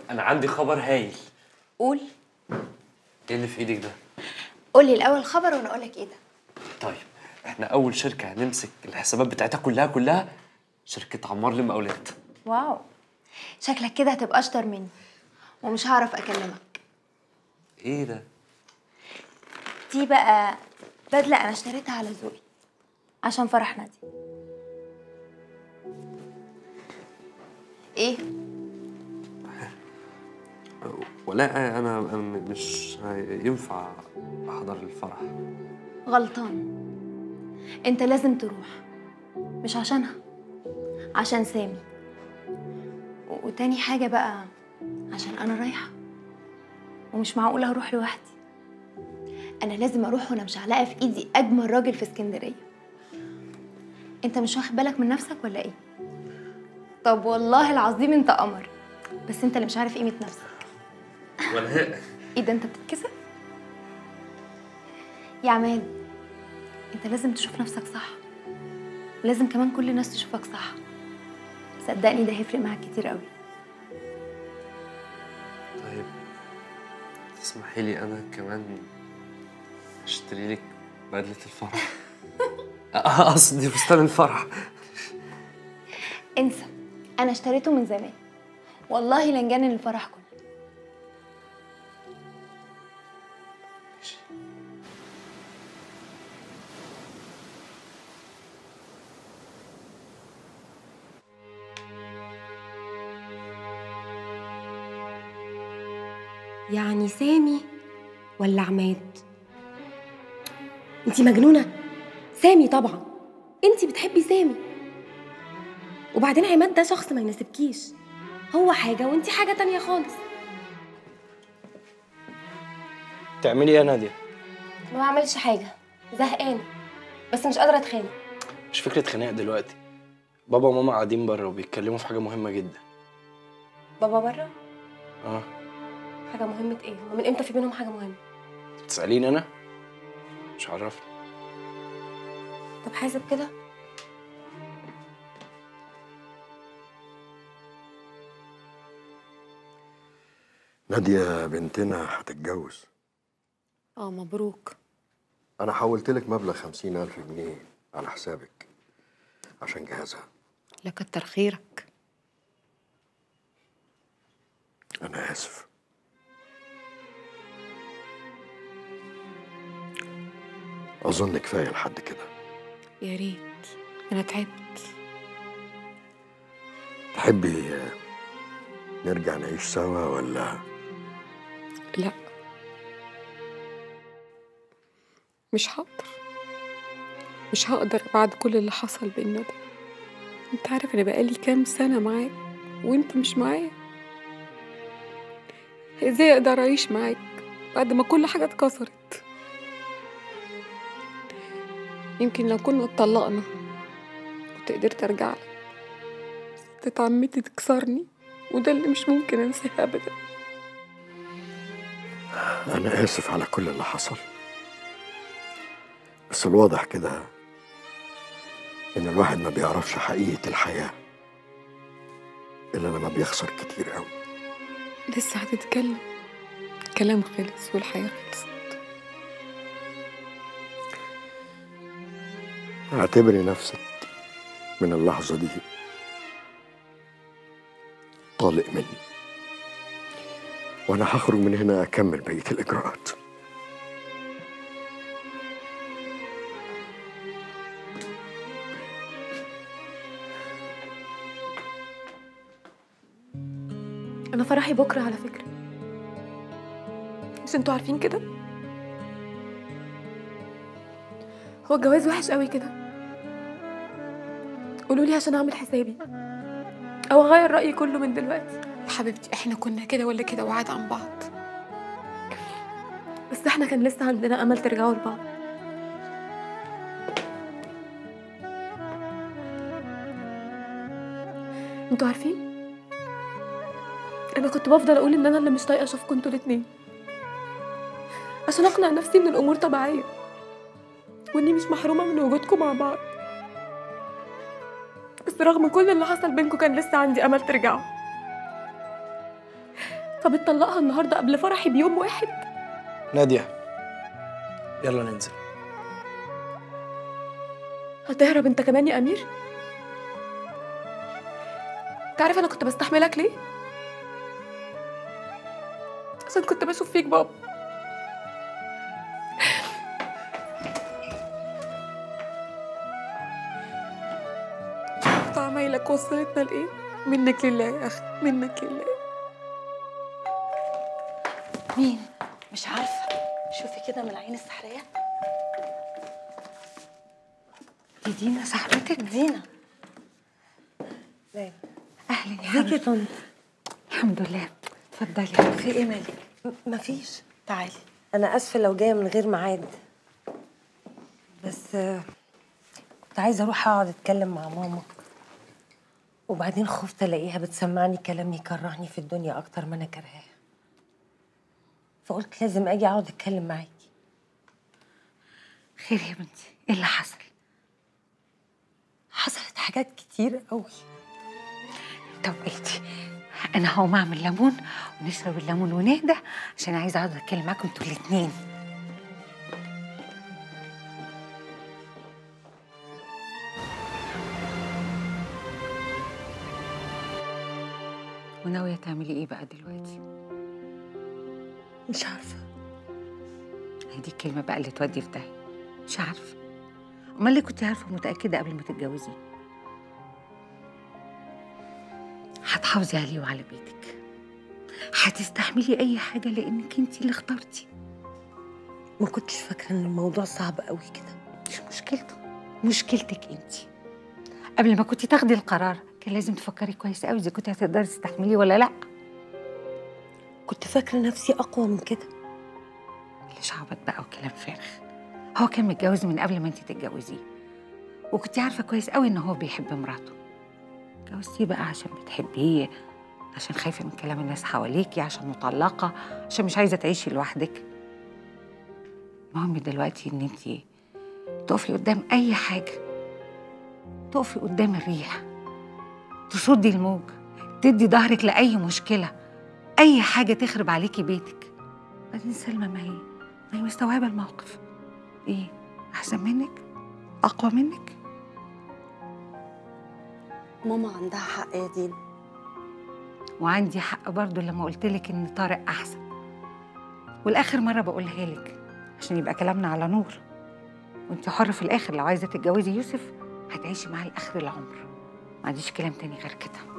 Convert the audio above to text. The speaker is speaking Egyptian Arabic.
انا عندي خبر هايل قول ايه اللي في ايدك ده قول لي الاول الخبر وانا اقول لك ايه ده طيب احنا اول شركه هنمسك الحسابات بتاعتها كلها كلها شركه عمار للمقاولات واو شكلك كده هتبقى اشطر مني ومش هعرف اكلمك ايه ده دي بقى بدله انا اشتريتها على ذوقي عشان فرح نادي ايه ولا انا أنا مش ينفع احضر الفرح غلطان انت لازم تروح مش عشانها عشان سامي و- وتاني حاجة بقى عشان أنا رايحة ومش معقولة هروح لوحدي أنا لازم أروح وأنا مشعلقة في إيدي أجمل راجل في اسكندرية أنت مش واخد بالك من نفسك ولا إيه؟ طب والله العظيم أنت قمر بس أنت اللي مش عارف قيمة نفسك ولا إيه ده أنت بتتكسف؟ يا عماد أنت لازم تشوف نفسك صح لازم كمان كل الناس تشوفك صح صدقني ده هيفرق معاك كتير قوي طيب تسمحي لي انا كمان اشتري لك بدله الفرح آه، قصدي فستان الفرح انسى انا اشتريته من زمان والله لنجنن الفرح كله يعني سامي ولا عماد انتي مجنونة سامي طبعا انتي بتحبي سامي وبعدين عماد ده شخص ما يناسبكيش هو حاجة وانتي حاجة تانية خالص تعملي ايه يا ناديه ما بعملش حاجة زهقانة بس مش قادرة اتخانق مش فكره خناق دلوقتي بابا وماما قاعدين بره وبيتكلموا في حاجه مهمه جدا بابا بره اه حاجة مهمة ايه هما من امتى في بينهم حاجة مهمة بتساليني انا مش عرفني طب حاسب كده نادية بنتنا هتتجوز اه مبروك أنا حولت لك مبلغ خمسين ألف جنيه على حسابك عشان جهازها لا كتر خيرك أنا آسف أظن كفاية لحد كده يا ريت انا تعبت تحبي آه، نرجع نعيش سوا ولا لا مش هقدر مش هقدر بعد كل اللي حصل بينا ده انت عارف انا بقالي كام سنة معاك وانت مش معايا ازاي اقدر اعيش معاك بعد ما كل حاجة اتكسرت يمكن لو كنا اتطلقنا كنت قدرت ارجع لك بس اتعمدت تكسرني وده اللي مش ممكن انساه ابدا أنا آسف على كل اللي حصل بس الواضح كده إن الواحد ما بيعرفش حقيقة الحياة إلا لما بيخسر كتير قوي لسه هتتكلم كلام خلص والحياة خلصت اعتبري نفسك من اللحظة دي طالق مني وأنا هخرج من هنا أكمل بقية الإجراءات انا فرحي بكرة على فكرة مش انتوا عارفين كده هو الجواز وحش قوي كده قولوا لي عشان اعمل حسابي او اغير رايي كله من دلوقتي يا حبيبتي احنا كنا كده ولا كده وعاد عن بعض بس احنا كان لسه عندنا امل ترجعوا لبعض انتوا عارفين انا كنت بفضل اقول ان انا اللي مش طايقه اشوفكم انتوا الاتنين عشان اقنع نفسي ان الامور طبيعيه واني مش محرومه من وجودكم مع بعض بس رغم كل اللي حصل بينكم كان لسه عندي امل ترجعوا فبتطلقها النهارده قبل فرحي بيوم واحد ناديه يلا ننزل هتهرب انت كمان يا امير تعرف انا كنت بستحملك ليه عشان كنت بشوف فيك بابا شفت عمايلك وصلتنا لايه منك لله يا اخي منك لله مين؟ مش عارفة شوفي كده من العين السحرية دي دينا صاحبتك دينا أهلا يا ازيك يا طنط الحمد لله اتفضلي في ايه مالك؟ مفيش تعالي انا اسفه لو جايه من غير ميعاد بس آه، كنت عايزه اروح اقعد اتكلم مع ماما وبعدين خفت الاقيها بتسمعني كلام يكرهني في الدنيا اكتر ما انا كرهاها فقلت لازم اجي اقعد اتكلم معاكي خير يا بنتي ايه اللي حصل؟ حصلت حاجات كتير قوي طب اهدي انا هقوم اعمل ليمون ونشرب الليمون ونهدى عشان عايزه اقعد اتكلم معاكم انتوا الاتنين وناويه تعملي ايه بقى دلوقتي؟ مش عارفه هي دي الكلمه بقى اللي تودي في داهيه مش عارفه امال اللي كنت عارفه متاكده قبل ما تتجوزي هتحافظي عليه وعلى بيتك هتستحملي اي حاجه لانك انت اللي اخترتي ما كنتش فاكره ان الموضوع صعب قوي كده مش مشكلته مشكلتك انت قبل ما كنتي تاخدي القرار كان لازم تفكري كويس قوي اذا كنتي هتقدري تستحمليه ولا لا كنت فاكره نفسي اقوى من كده مش عبط بقى وكلام فارغ هو كان متجوز من قبل ما انت تتجوزيه وكنتي عارفه كويس قوي ان هو بيحب مراته اتجوزتيه بقى عشان بتحبيه عشان خايفه من كلام الناس حواليكي عشان مطلقه عشان مش عايزه تعيشي لوحدك المهم دلوقتي ان انت تقفي قدام اي حاجه تقفي قدام الريح تصدي الموج تدي ظهرك لاي مشكله اي حاجه تخرب عليكي بيتك بعدين سلمى ما هي ما هي مستوعبه الموقف ايه احسن منك اقوى منك ماما عندها حق يا دين وعندي حق برضو لما قلت لك ان طارق احسن والاخر مره بقولها لك عشان يبقى كلامنا على نور وانت حره في الاخر لو عايزه تتجوزي يوسف هتعيشي معاه لاخر العمر ما عنديش كلام تاني غير كده